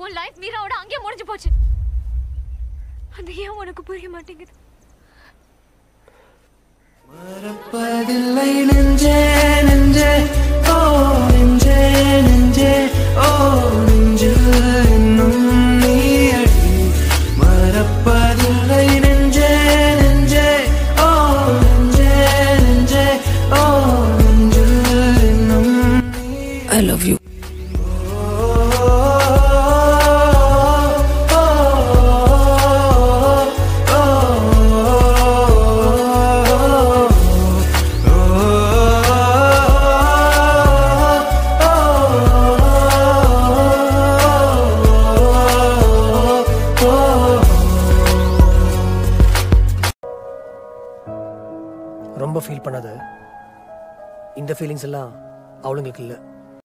உன் லைஃப் மீராவோட அங்கேயே முடிஞ்சு போச்சு அது ஏன் உனக்கு புரிய மாட்டேங்குது மறப்பதில்லை நெஞ்சே நெஞ்சே ஓ நெஞ்சே நெஞ்சே ஓ நெஞ்சில் இன்னும் நீ அடி மறப்பதில்லை நெஞ்சே நெஞ்சே ஓ நெஞ்சே நெஞ்சே ஓ நெஞ்சில் இன்னும் ஐ லவ் யூ ரொம்ப ஃபீல் பண்ணாத இந்த ஃபீலிங்ஸ் எல்லாம் அவளுங்களுக்கு இல்லை